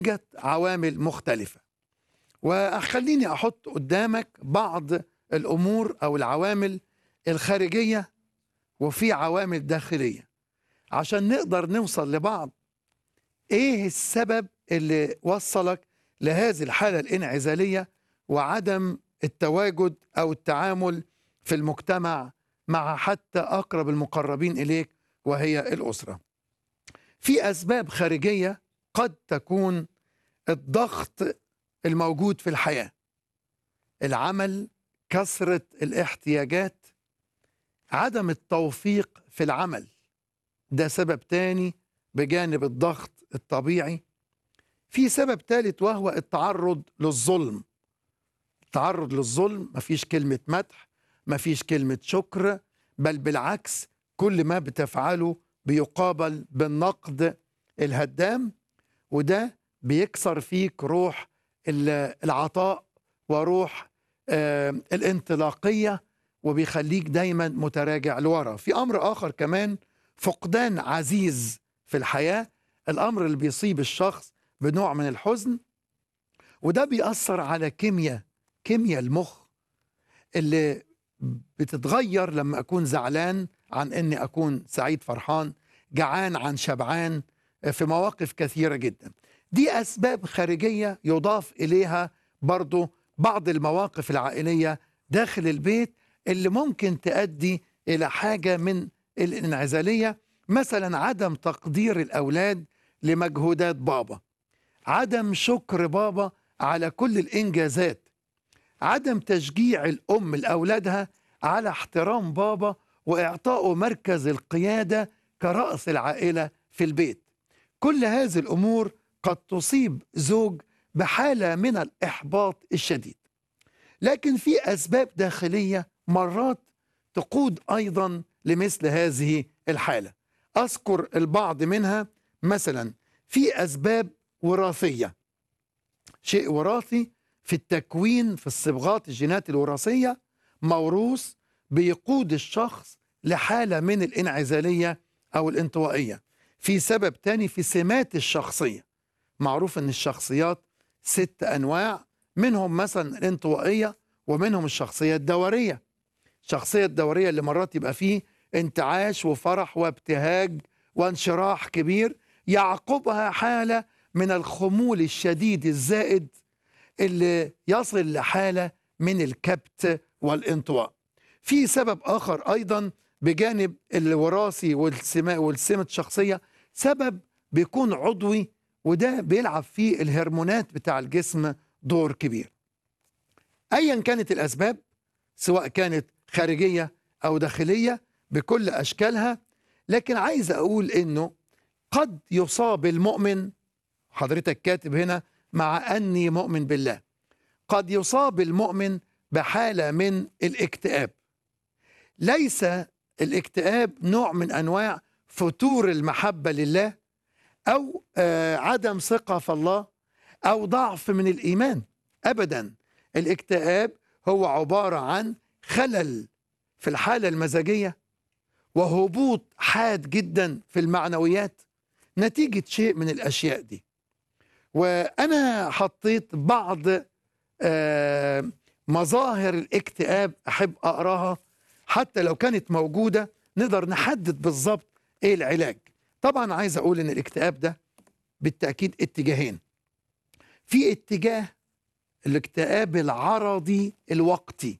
نتيجة عوامل مختلفة وخليني أحط قدامك بعض الأمور أو العوامل الخارجية وفي عوامل داخلية عشان نقدر نوصل لبعض إيه السبب اللي وصلك لهذه الحالة الانعزالية وعدم التواجد أو التعامل في المجتمع مع حتى أقرب المقربين إليك وهي الأسرة في أسباب خارجية قد تكون الضغط الموجود في الحياة العمل كثرة الاحتياجات عدم التوفيق في العمل ده سبب تاني بجانب الضغط الطبيعي في سبب ثالث وهو التعرض للظلم التعرض للظلم مفيش كلمة مدح مفيش كلمة شكر بل بالعكس كل ما بتفعله بيقابل بالنقد الهدام وده بيكسر فيك روح العطاء وروح آه الانطلاقية وبيخليك دايما متراجع لورا في أمر آخر كمان فقدان عزيز في الحياة الأمر اللي بيصيب الشخص بنوع من الحزن وده بيأثر على كيمياء كيمياء المخ اللي بتتغير لما أكون زعلان عن أني أكون سعيد فرحان جعان عن شبعان في مواقف كثيرة جدا دي أسباب خارجية يضاف إليها برضو بعض المواقف العائلية داخل البيت اللي ممكن تؤدي إلى حاجة من الانعزالية مثلا عدم تقدير الأولاد لمجهودات بابا عدم شكر بابا على كل الإنجازات عدم تشجيع الأم لأولادها على احترام بابا وإعطائه مركز القيادة كرأس العائلة في البيت كل هذه الأمور قد تصيب زوج بحالة من الإحباط الشديد لكن في أسباب داخلية مرات تقود أيضا لمثل هذه الحالة أذكر البعض منها مثلا في أسباب وراثية شيء وراثي في التكوين في الصبغات الجينات الوراثية موروث بيقود الشخص لحالة من الانعزالية أو الانطوائية في سبب تاني في سمات الشخصية معروف أن الشخصيات ست أنواع منهم مثلا الانطوائية ومنهم الشخصية الدورية الشخصية الدورية اللي مرات يبقى فيه انتعاش وفرح وابتهاج وانشراح كبير يعقبها حالة من الخمول الشديد الزائد اللي يصل لحالة من الكبت والانطواء في سبب آخر أيضا بجانب الوراثي والسمة والسمة الشخصية سبب بيكون عضوي وده بيلعب فيه الهرمونات بتاع الجسم دور كبير أيا كانت الأسباب سواء كانت خارجية أو داخلية بكل أشكالها لكن عايز أقول إنه قد يصاب المؤمن حضرتك كاتب هنا مع أني مؤمن بالله قد يصاب المؤمن بحالة من الاكتئاب ليس الاكتئاب نوع من أنواع فتور المحبة لله أو آه عدم ثقة في الله أو ضعف من الإيمان أبدا الاكتئاب هو عبارة عن خلل في الحالة المزاجية وهبوط حاد جدا في المعنويات نتيجة شيء من الأشياء دي وأنا حطيت بعض آه مظاهر الاكتئاب أحب أقراها حتى لو كانت موجودة نقدر نحدد بالظبط إيه العلاج طبعا عايز أقول إن الاكتئاب ده بالتأكيد اتجاهين في اتجاه الاكتئاب العرضي الوقتي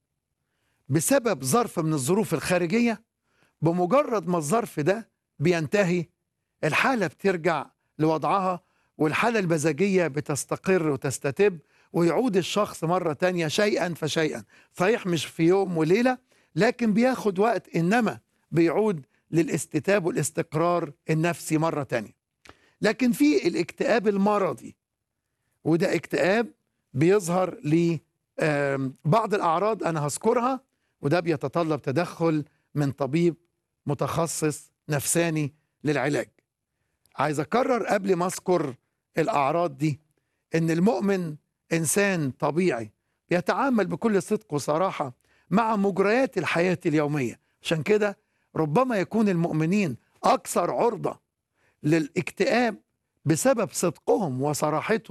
بسبب ظرف من الظروف الخارجية بمجرد ما الظرف ده بينتهي الحالة بترجع لوضعها والحالة المزاجية بتستقر وتستتب ويعود الشخص مرة تانية شيئا فشيئا صحيح مش في يوم وليلة لكن بياخد وقت إنما بيعود للاستتاب والاستقرار النفسي مرة تانية لكن في الاكتئاب المرضي وده اكتئاب بيظهر لبعض الأعراض أنا هذكرها وده بيتطلب تدخل من طبيب متخصص نفساني للعلاج عايز أكرر قبل ما أذكر الأعراض دي إن المؤمن إنسان طبيعي يتعامل بكل صدق وصراحة مع مجريات الحياة اليومية عشان كده ربما يكون المؤمنين أكثر عرضة للاكتئاب بسبب صدقهم وصراحتهم